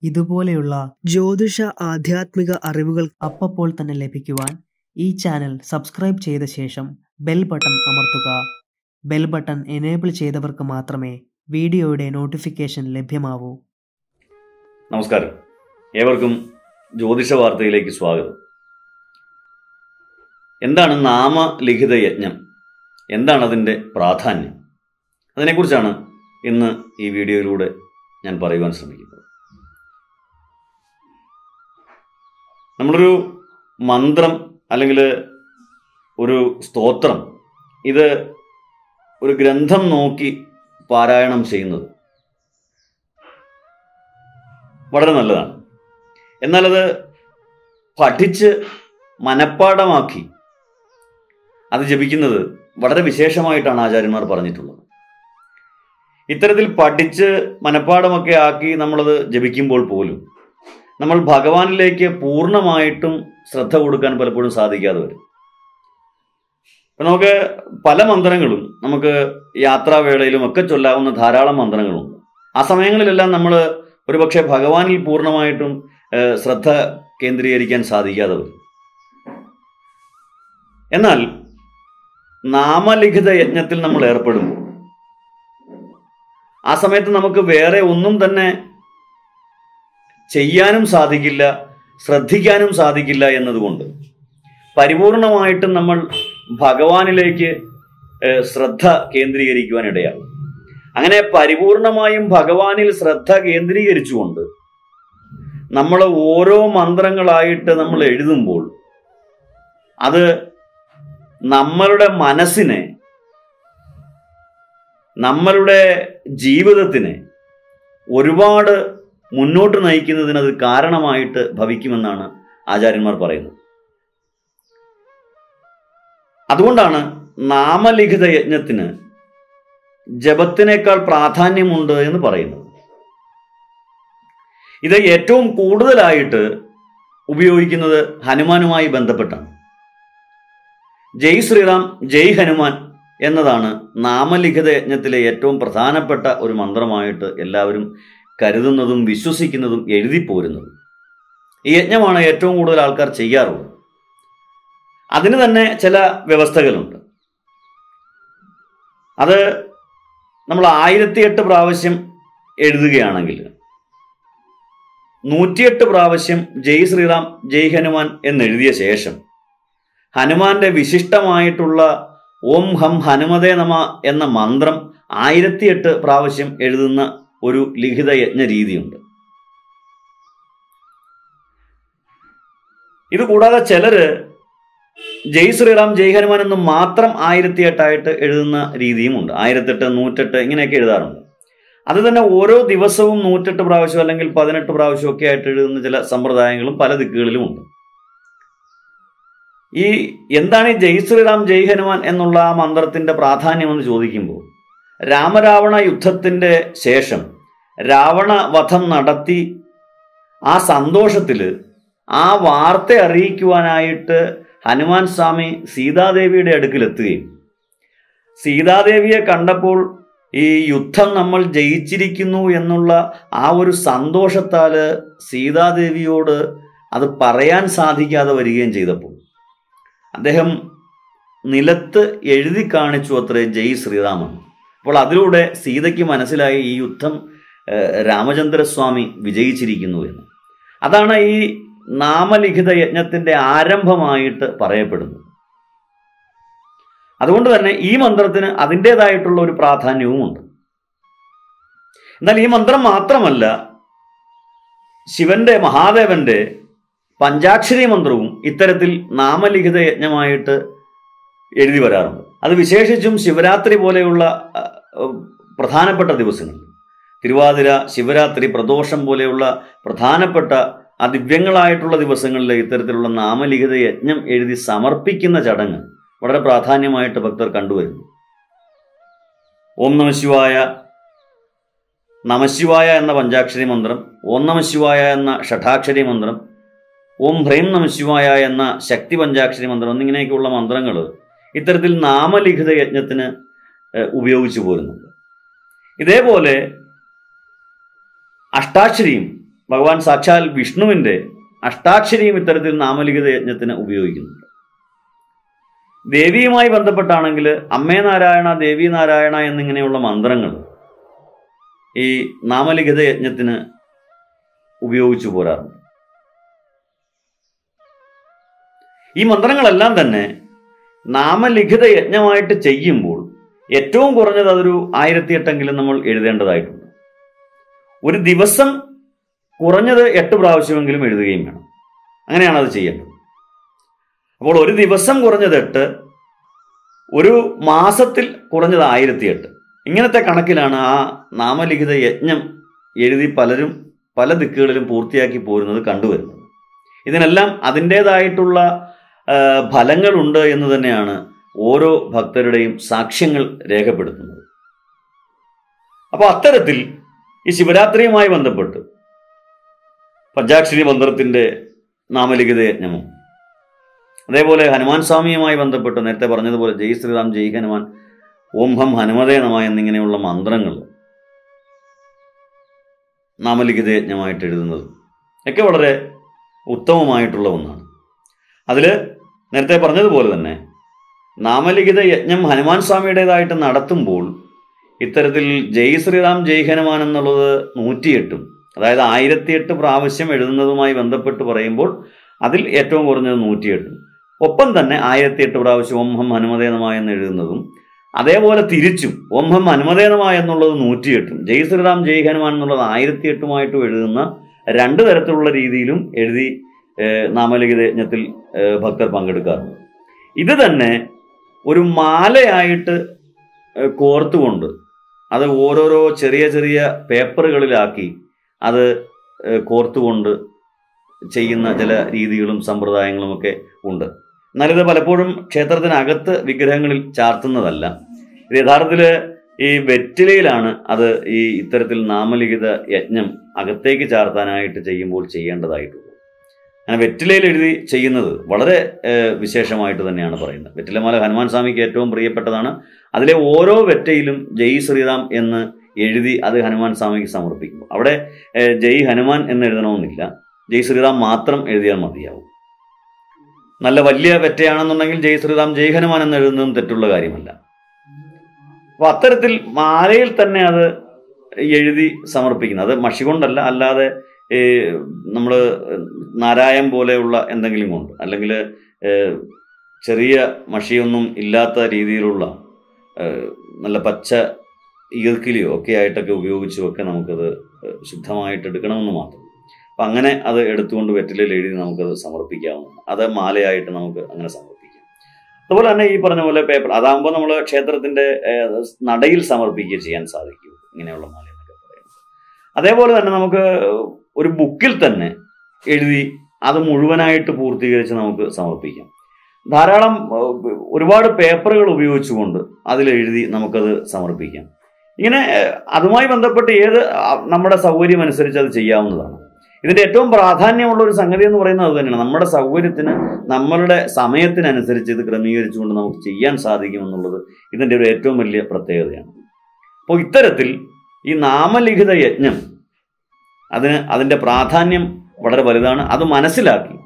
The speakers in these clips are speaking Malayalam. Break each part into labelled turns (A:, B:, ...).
A: ഇതുപോലെയുള്ള ജ്യോതിഷ ആധ്യാത്മിക അറിവുകൾ അപ്പപ്പോൾ തന്നെ ലഭിക്കുവാൻ ഈ ചാനൽ സബ്സ്ക്രൈബ് ചെയ്ത ശേഷം ബെൽ ബട്ടൺ അമർത്തുക ബെൽ ബട്ടൺ എനേബിൾ ചെയ്തവർക്ക് മാത്രമേ വീഡിയോയുടെ നോട്ടിഫിക്കേഷൻ ലഭ്യമാവൂ
B: നമസ്കാരം ഏവർക്കും ജ്യോതിഷ വാർത്തയിലേക്ക് സ്വാഗതം എന്താണ് നാമലിഖിത യജ്ഞം എന്താണ് അതിൻ്റെ പ്രാധാന്യം അതിനെക്കുറിച്ചാണ് ഇന്ന് ഈ വീഡിയോയിലൂടെ ഞാൻ പറയുവാൻ ശ്രമിക്കുന്നത് നമ്മളൊരു മന്ത്രം അല്ലെങ്കിൽ ഒരു സ്തോത്രം ഇത് ഒരു ഗ്രന്ഥം നോക്കി പാരായണം ചെയ്യുന്നത് വളരെ നല്ലതാണ് എന്നാൽ അത് പഠിച്ച് മനഃപ്പാഠമാക്കി അത് ജപിക്കുന്നത് വളരെ വിശേഷമായിട്ടാണ് ആചാര്യന്മാർ പറഞ്ഞിട്ടുള്ളത് ഇത്തരത്തിൽ പഠിച്ച് മനഃപ്പാഠമൊക്കെ ആക്കി നമ്മളത് ജപിക്കുമ്പോൾ പോലും നമ്മൾ ഭഗവാനിലേക്ക് പൂർണ്ണമായിട്ടും ശ്രദ്ധ കൊടുക്കാൻ പലപ്പോഴും സാധിക്കാതെ വരും ഇപ്പം നമുക്ക് പല മന്ത്രങ്ങളും നമുക്ക് യാത്രാവേളയിലും ഒക്കെ ചൊല്ലാവുന്ന ധാരാളം മന്ത്രങ്ങളുണ്ട് ആ സമയങ്ങളിലെല്ലാം നമ്മൾ ഒരുപക്ഷെ ഭഗവാനിൽ പൂർണ്ണമായിട്ടും ഏഹ്, ശ്രദ്ധ കേന്ദ്രീകരിക്കാൻ സാധിക്കാതെ വരും എന്നാൽ നാമലിഖിത യജ്ഞത്തിൽ നമ്മൾ ഏർപ്പെടുമ്പോൾ ആ സമയത്ത് നമുക്ക് വേറെ ഒന്നും തന്നെ ചെയ്യാനും സാധിക്കില്ല ശ്രദ്ധിക്കാനും സാധിക്കില്ല എന്നതുകൊണ്ട് പരിപൂർണമായിട്ടും നമ്മൾ ഭഗവാനിലേക്ക് ഏഹ്, ശ്രദ്ധ കേന്ദ്രീകരിക്കുവാൻ ഇടയാകും അങ്ങനെ പരിപൂർണമായും ഭഗവാനിൽ ശ്രദ്ധ കേന്ദ്രീകരിച്ചുകൊണ്ട് നമ്മൾ ഓരോ മന്ത്രങ്ങളായിട്ട് നമ്മൾ എഴുതുമ്പോൾ അത് നമ്മളുടെ മനസ്സിനെ നമ്മളുടെ ജീവിതത്തിനെ ഒരുപാട് മുന്നോട്ട് നയിക്കുന്നതിന് അത് കാരണമായിട്ട് ഭവിക്കുമെന്നാണ് ആചാര്യന്മാർ പറയുന്നത് അതുകൊണ്ടാണ് നാമലിഖിത യജ്ഞത്തിന് ജപത്തിനേക്കാൾ പ്രാധാന്യമുണ്ട് എന്ന് പറയുന്നത് ഇത് ഏറ്റവും കൂടുതലായിട്ട് ഉപയോഗിക്കുന്നത് ഹനുമാനുമായി ബന്ധപ്പെട്ടാണ് ജയ് ശ്രീറാം ജയ് ഹനുമാൻ എന്നതാണ് നാമലിഖിത യജ്ഞത്തിലെ ഏറ്റവും പ്രധാനപ്പെട്ട ഒരു മന്ത്രമായിട്ട് എല്ലാവരും കരുതുന്നതും വിശ്വസിക്കുന്നതും എഴുതിപ്പോരുന്നതും ഈ യജ്ഞമാണ് ഏറ്റവും കൂടുതൽ ആൾക്കാർ ചെയ്യാറുള്ളത് അതിന് തന്നെ ചില വ്യവസ്ഥകളുണ്ട് അത് നമ്മൾ ആയിരത്തി എട്ട് പ്രാവശ്യം എഴുതുകയാണെങ്കിൽ നൂറ്റിയെട്ട് പ്രാവശ്യം ജയ് ശ്രീറാം ജയ് ഹനുമാൻ എന്നെഴുതിയ ശേഷം ഹനുമാന്റെ വിശിഷ്ടമായിട്ടുള്ള ഓം ഹം ഹനുമതേ നമ എന്ന മന്ത്രം ആയിരത്തിയെട്ട് പ്രാവശ്യം എഴുതുന്ന ഒരു ലിഖിത യജ്ഞ രീതിയുണ്ട് ഇത് കൂടാതെ ചിലര് ജയ് ശ്രീറാം ജയ് ഹനുമാൻ എന്ന് മാത്രം ആയിരത്തി എട്ടായിട്ട് എഴുതുന്ന രീതിയുമുണ്ട് ആയിരത്തെട്ട് നൂറ്റെട്ട് ഇങ്ങനെയൊക്കെ എഴുതാറുണ്ട് അത് തന്നെ ഓരോ ദിവസവും നൂറ്റെട്ട് പ്രാവശ്യം അല്ലെങ്കിൽ പതിനെട്ട് പ്രാവശ്യം ഒക്കെ ആയിട്ട് എഴുതുന്ന ചില സമ്പ്രദായങ്ങളും പല ദിക്കുകളിലും ഉണ്ട് ഈ എന്താണ് ഈ ജയ് ശ്രീറാം ജയ് ഹനുമാൻ എന്നുള്ള ആ മന്ത്രത്തിന്റെ പ്രാധാന്യം എന്ന് ചോദിക്കുമ്പോൾ രാമരാവണ യുദ്ധത്തിന്റെ ശേഷം രാവണ വധം നടത്തി ആ സന്തോഷത്തില് ആ വാർത്ത അറിയിക്കുവാനായിട്ട് ഹനുമാൻ സ്വാമി സീതാദേവിയുടെ അടുക്കിലെത്തുകയും സീതാദേവിയെ കണ്ടപ്പോൾ ഈ യുദ്ധം നമ്മൾ ജയിച്ചിരിക്കുന്നു എന്നുള്ള ആ ഒരു സന്തോഷത്താല് സീതാദേവിയോട് അത് പറയാൻ സാധിക്കാതെ വരികയും ചെയ്തപ്പോൾ അദ്ദേഹം നിലത്ത് എഴുതി കാണിച്ചു അത്രേ ജയ് ശ്രീറാമൻ അപ്പോൾ അതിലൂടെ സീതയ്ക്ക് മനസ്സിലായി ഈ യുദ്ധം ഏഹ്, രാമചന്ദ്രസ്വാമി വിജയിച്ചിരിക്കുന്നു എന്ന് അതാണ് ഈ നാമലിഖിത യജ്ഞത്തിന്റെ ആരംഭമായിട്ട് പറയപ്പെടുന്നത് അതുകൊണ്ട് തന്നെ ഈ മന്ത്രത്തിന് അതിൻ്റെതായിട്ടുള്ള ഒരു പ്രാധാന്യവുമുണ്ട് എന്നാൽ ഈ മന്ത്രം മാത്രമല്ല ശിവന്റെ മഹാദേവന്റെ പഞ്ചാക്ഷരി മന്ത്രവും ഇത്തരത്തിൽ നാമലിഖിത യജ്ഞമായിട്ട് എഴുതി വരാറുണ്ട് അത് വിശേഷിച്ചും ശിവരാത്രി പോലെയുള്ള അഹ്, അഹ്, പ്രധാനപ്പെട്ട ദിവസങ്ങൾ തിരുവാതിര ശിവരാത്രി പ്രദോഷം പോലെയുള്ള പ്രധാനപ്പെട്ട ആ ദിവ്യങ്ങളായിട്ടുള്ള ദിവസങ്ങളിൽ ഇത്തരത്തിലുള്ള നാമലിഖിത യജ്ഞം എഴുതി സമർപ്പിക്കുന്ന ചടങ്ങ് വളരെ പ്രാധാന്യമായിട്ട് ഭക്തർ കണ്ടുവരുന്നു ഓം നമ ശിവായ നമശിവായ എന്ന പഞ്ചാക്ഷരി മന്ത്രം ഓം നമ ശിവായ എന്ന ഷഠാക്ഷരി മന്ത്രം ഓം ഹ്രൈം നമ ശിവായ എന്ന ശക്തി പഞ്ചാക്ഷരി മന്ത്രം എന്നിങ്ങനെയൊക്കെയുള്ള മന്ത്രങ്ങൾ ഇത്തരത്തിൽ നാമലിഖിത യജ്ഞത്തിന് ഏഹ്, ഉപയോഗിച്ചു പോരുന്നുണ്ട് ഇതേപോലെ അഷ്ടാക്ഷരിയും ഭഗവാൻ സാക്ഷാൽ വിഷ്ണുവിന്റെ അഷ്ടാക്ഷരിയും ഇത്തരത്തിൽ നാമലിഖിത യജ്ഞത്തിന് ഉപയോഗിക്കുന്നുണ്ട് ദേവിയുമായി ബന്ധപ്പെട്ടാണെങ്കിൽ അമ്മേ നാരായണ ദേവി നാരായണ എന്നിങ്ങനെയുള്ള മന്ത്രങ്ങൾ ഈ നാമലിഖിത യജ്ഞത്തിന് ഉപയോഗിച്ചു പോരാറുണ്ട് ഈ മന്ത്രങ്ങളെല്ലാം തന്നെ നാമലിഖിത യജ്ഞമായിട്ട് ചെയ്യുമ്പോൾ ഏറ്റവും കുറഞ്ഞത് അതൊരു ആയിരത്തി എട്ടെങ്കിലും നമ്മൾ എഴുതേണ്ടതായിട്ടുണ്ട് ഒരു ദിവസം കുറഞ്ഞത് എട്ട് പ്രാവശ്യമെങ്കിലും എഴുതുകയും വേണം അങ്ങനെയാണ് അത് ചെയ്യേണ്ടത് അപ്പോൾ ഒരു ദിവസം കുറഞ്ഞത് എട്ട് ഒരു മാസത്തിൽ കുറഞ്ഞത് ആയിരത്തി എട്ട് ഇങ്ങനത്തെ കണക്കിലാണ് ആ നാമലിഖിത യജ്ഞം എഴുതി പലരും പല ദിക്കുകളിലും പൂർത്തിയാക്കി പോരുന്നത് കണ്ടുവരുന്നത് ഇതിനെല്ലാം അതിൻ്റെതായിട്ടുള്ള ആ, ഫലങ്ങളുണ്ട് എന്ന് തന്നെയാണ് ഓരോ ഭക്തരുടെയും സാക്ഷ്യങ്ങൾ രേഖപ്പെടുത്തുന്നത് അപ്പോൾ അത്തരത്തിൽ ഈ ശിവരാത്രിയുമായി ബന്ധപ്പെട്ട് പഞ്ചാക്ഷരി മന്ത്രത്തിന്റെ നാമലിഖിത യജ്ഞമും അതേപോലെ ഹനുമാൻ സ്വാമിയുമായി ബന്ധപ്പെട്ട് നേരത്തെ പറഞ്ഞതുപോലെ ജയ് ശ്രീറാം ജയ് ഹനുമാൻ ഓം ഹം ഹനുമതേ നമ എന്നിങ്ങനെയുള്ള മന്ത്രങ്ങൾ നാമലിഖിത യജ്ഞമായിട്ട് എഴുതുന്നത് ഒക്കെ വളരെ ഉത്തമമായിട്ടുള്ള ഒന്നാണ് അതിൽ നേരത്തെ പറഞ്ഞതുപോലെ തന്നെ നാമലിഖിത യജ്ഞം ഹനുമാൻ സ്വാമിയുടേതായിട്ട് നടത്തുമ്പോൾ ഇത്തരത്തിൽ ജയ് ശ്രീറാം ജയ് ഹനുമാൻ എന്നുള്ളത് നൂറ്റിയെട്ടും അതായത് ആയിരത്തിയെട്ട് പ്രാവശ്യം എഴുതുന്നതുമായി ബന്ധപ്പെട്ട് പറയുമ്പോൾ അതിൽ ഏറ്റവും കുറഞ്ഞത് നൂറ്റിയെട്ടും ഒപ്പം തന്നെ ആയിരത്തിയെട്ട് പ്രാവശ്യം ഓം ഹം ഹനുമതേ നമ എന്ന് എഴുതുന്നതും അതേപോലെ തിരിച്ചും ഓം ഹം ഹനുമതേ നമ എന്നുള്ളത് നൂറ്റിയെട്ടും ജയ് ശ്രീറാം ജയ് ഹനുമാൻ എന്നുള്ളത് ആയിരത്തിയെട്ടുമായിട്ടും എഴുതുന്ന രണ്ട് തരത്തിലുള്ള രീതിയിലും എഴുതി ഏഹ്, നാമലിഖിത യജ്ഞത്തിൽ ഏഹ്, ഭക്തർ പങ്കെടുക്കാറുണ്ട് ഇത് തന്നെ ഒരു മാലയായിട്ട് ഏഹ്, കോർത്തുകൊണ്ട് അത് ഓരോരോ ചെറിയ ചെറിയ പേപ്പറുകളിലാക്കി അത് ഏഹ്, കോർത്തുകൊണ്ട് ചെയ്യുന്ന ചില രീതികളും സമ്പ്രദായങ്ങളും ഒക്കെ ഉണ്ട് എന്നാൽ ഇത് പലപ്പോഴും ക്ഷേത്രത്തിനകത്ത് വിഗ്രഹങ്ങളിൽ ചാർത്തുന്നതല്ല ഇത് യഥാർത്ഥത്തിൽ ഈ വെറ്റിലയിലാണ് അത് ഈ ഇത്തരത്തിൽ നാമലിഖിത യജ്ഞം അകത്തേക്ക് ചാർത്താനായിട്ട് ചെയ്യുമ്പോൾ ചെയ്യേണ്ടതായിട്ടുള്ളത് അങ്ങനെ വെറ്റിലയിൽ എഴുതി ചെയ്യുന്നത് വളരെ ഏഹ്, വിശേഷമായിട്ട് തന്നെയാണ് പറയുന്നത് വെറ്റിലമാല ഹനുമാൻ സ്വാമിക്ക് ഏറ്റവും പ്രിയപ്പെട്ടതാണ് അതിലെ ഓരോ വെറ്റയിലും ജയ് ശ്രീറാം എന്ന് എഴുതി അത് ഹനുമാൻ സ്വാമിക്ക് സമർപ്പിക്കും അവിടെ ഏഹ്, ജയ് ഹനുമാൻ എന്ന് എഴുതണമെന്നില്ല ജയ് ശ്രീറാം മാത്രം എഴുതിയാൽ മതിയാവും നല്ല വലിയ വെറ്റയാണെന്നുണ്ടെങ്കിൽ ജയ് ശ്രീറാം ജയ് ഹനുമാൻ എന്ന് എഴുതുന്നതും തെറ്റുള്ള കാര്യമല്ല അപ്പൊ അത്തരത്തിൽ മാലയിൽ തന്നെ അത് എഴുതി സമർപ്പിക്കുന്നത് അത് മഷി കൊണ്ടല്ല അല്ലാതെ ഈ നമ്മൾ നാരായം പോലെയുള്ള എന്തെങ്കിലും കൊണ്ട് അല്ലെങ്കിൽ ചെറിയ മഷിയൊന്നും ഇല്ലാത്ത രീതിയിലുള്ള ഏഹ്, നല്ല പച്ച ഈർക്കിലിയോ ഒക്കെ ആയിട്ടൊക്കെ ഉപയോഗിച്ചും ഒക്കെ നമുക്കത് ഏഹ്, ശുദ്ധമായിട്ട് എടുക്കണമെന്ന് മാത്രം അപ്പം അങ്ങനെ അത് എടുത്തുകൊണ്ട് വെറ്റിലയിൽ എഴുതി നമുക്കത് സമർപ്പിക്കാവുന്നതാണ് അത് മാലയായിട്ട് നമുക്ക് അങ്ങനെ സമർപ്പിക്കാം അതുപോലെ തന്നെ ഈ പറഞ്ഞ പോലെ പേപ്പർ അതാകുമ്പോൾ നമ്മൾ ക്ഷേത്രത്തിന്റെ ഏഹ്, നടയിൽ സമർപ്പിക്കുക ചെയ്യാൻ സാധിക്കും ഇങ്ങനെയുള്ള മാല എന്നൊക്കെ പറയുന്നത് അതേപോലെ തന്നെ നമുക്ക് ഒരു ബുക്കിൽ തന്നെ എഴുതി അത് മുഴുവനായിട്ട് പൂർത്തീകരിച്ച് നമുക്ക് സമർപ്പിക്കാം ധാരാളം ഏഹ്, ഒരുപാട് പേപ്പറുകൾ ഉപയോഗിച്ചുകൊണ്ട് അതിൽ എഴുതി നമുക്കത് സമർപ്പിക്കാം ഇങ്ങനെ ഏഹ്, അതുമായി ബന്ധപ്പെട്ട് ഏത് ആ, നമ്മുടെ സൗകര്യം അനുസരിച്ച് അത് ചെയ്യാവുന്നതാണ് ഇതിന്റെ ഏറ്റവും പ്രാധാന്യമുള്ള ഒരു സംഗതി എന്ന് പറയുന്നത് അത് തന്നെയാണ് നമ്മുടെ സൗകര്യത്തിന് നമ്മളുടെ സമയത്തിനനുസരിച്ച് ഇത് ക്രമീകരിച്ചുകൊണ്ട് നമുക്ക് ചെയ്യാൻ സാധിക്കും എന്നുള്ളത് ഇതിന്റെ ഒരു ഏറ്റവും വലിയ പ്രത്യേകതയാണ് അപ്പോൾ ഇത്തരത്തിൽ ഈ നാമലിഖിത യജ്ഞം അതിന് അതിന്റെ പ്രാധാന്യം വളരെ വലുതാണ് അത് മനസ്സിലാക്കി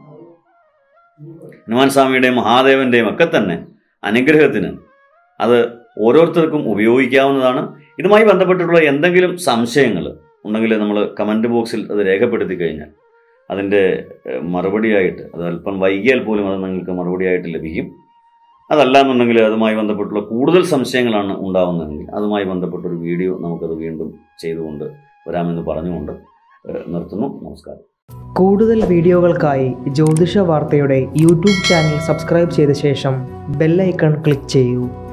B: ഹനുമാൻ സ്വാമിയുടെയും മഹാദേവന്റെയും ഒക്കെ തന്നെ അനുഗ്രഹത്തിന് അത് ഓരോരുത്തർക്കും ഉപയോഗിക്കാവുന്നതാണ് ഇതുമായി ബന്ധപ്പെട്ടിട്ടുള്ള എന്തെങ്കിലും സംശയങ്ങൾ ഉണ്ടെങ്കിൽ നമ്മൾ കമൻറ്റ് ബോക്സിൽ അത് രേഖപ്പെടുത്തി കഴിഞ്ഞാൽ അതിൻ്റെ ഏഹ്, മറുപടിയായിട്ട് അത് അല്പം വൈകിയാൽ പോലും അത് നിങ്ങൾക്ക് മറുപടിയായിട്ട് ലഭിക്കും അതല്ല എന്നുണ്ടെങ്കിൽ അതുമായി ബന്ധപ്പെട്ടുള്ള കൂടുതൽ സംശയങ്ങളാണ് ഉണ്ടാവുന്നതെങ്കിൽ അതുമായി ബന്ധപ്പെട്ട ഒരു വീഡിയോ നമുക്കത് വീണ്ടും ചെയ്തുകൊണ്ട് വരാമെന്ന് പറഞ്ഞുകൊണ്ട് ഏഹ്, നിർത്തുന്നു നമസ്കാരം
A: കൂടുതൽ വീഡിയോകൾക്കായി ജ്യോതിഷ വാർത്തയുടെ യൂട്യൂബ് ചാനൽ സബ്സ്ക്രൈബ് ചെയ്ത ശേഷം ബെല്ലൈക്കൺ ക്ലിക്ക് ചെയ്യൂ